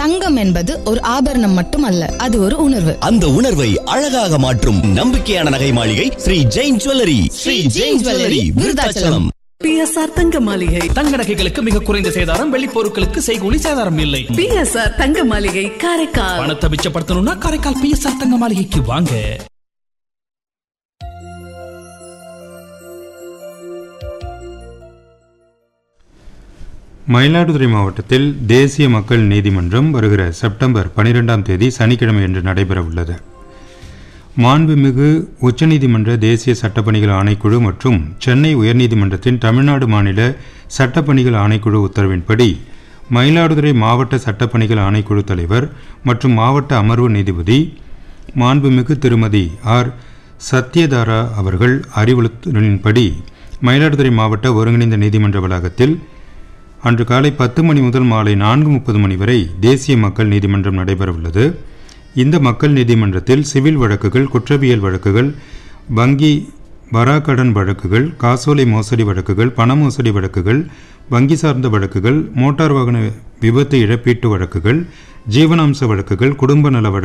தங்கம் என்பது ஒரு ஆபரணம் மட்டுமல்ல அது ஒரு உணர்வு அந்த உணர்வை அழகாக மாற்றும் நம்பிக்கையான நகை மாளிகை Shri Jain jewellery Shri Jain jewellery Virudhachalam PSR தங்க மாளிகை தங்க நகைகளுக்கு மிக குறைந்த சேதாரம் வெள்ளி பொருட்களுக்கு செய்கூலி சேதாரம் இல்லை பிஎஸ்ஆர் தங்க மாளிகை காரைக்கால் பணத்தை மிச்சப்படுத்தணும்னா காரைக்கால் பிஎஸ்ஆர் தங்க மாளிகைக்கு வாங்க மயிலாடுதுறை மாவட்டத்தில் தேசிய மக்கள் நீதிமன்றம் வருகிற செப்டம்பர் பனிரெண்டாம் தேதி சனிக்கிழமை என்று நடைபெறவுள்ளது மாண்புமிகு உச்சநீதிமன்ற தேசிய சட்டப்பணிகள் ஆணைக்குழு மற்றும் சென்னை உயர்நீதிமன்றத்தின் தமிழ்நாடு மாநில சட்டப்பணிகள் ஆணைக்குழு உத்தரவின்படி மயிலாடுதுறை மாவட்ட சட்டப்பணிகள் ஆணைக்குழு தலைவர் மற்றும் மாவட்ட அமர்வு நீதிபதி மாண்புமிகு திருமதி ஆர் சத்யதாரா அவர்கள் அறிவுறுத்தலின்படி மயிலாடுதுறை மாவட்ட ஒருங்கிணைந்த நீதிமன்ற வளாகத்தில் அன்று காலை பத்து மணி முதல் மாலை நான்கு முப்பது மணி வரை தேசிய மக்கள் நீதிமன்றம் நடைபெறவுள்ளது இந்த மக்கள் நீதிமன்றத்தில் சிவில் வழக்குகள் குற்றவியல் வழக்குகள் வங்கி வராக்கடன் வழக்குகள் காசோலை மோசடி வழக்குகள் பண மோசடி வழக்குகள் வங்கி சார்ந்த வழக்குகள் மோட்டார் வாகன விபத்து இழப்பீட்டு வழக்குகள் ஜீவனாம்ச வழக்குகள் குடும்ப நல வழக்கு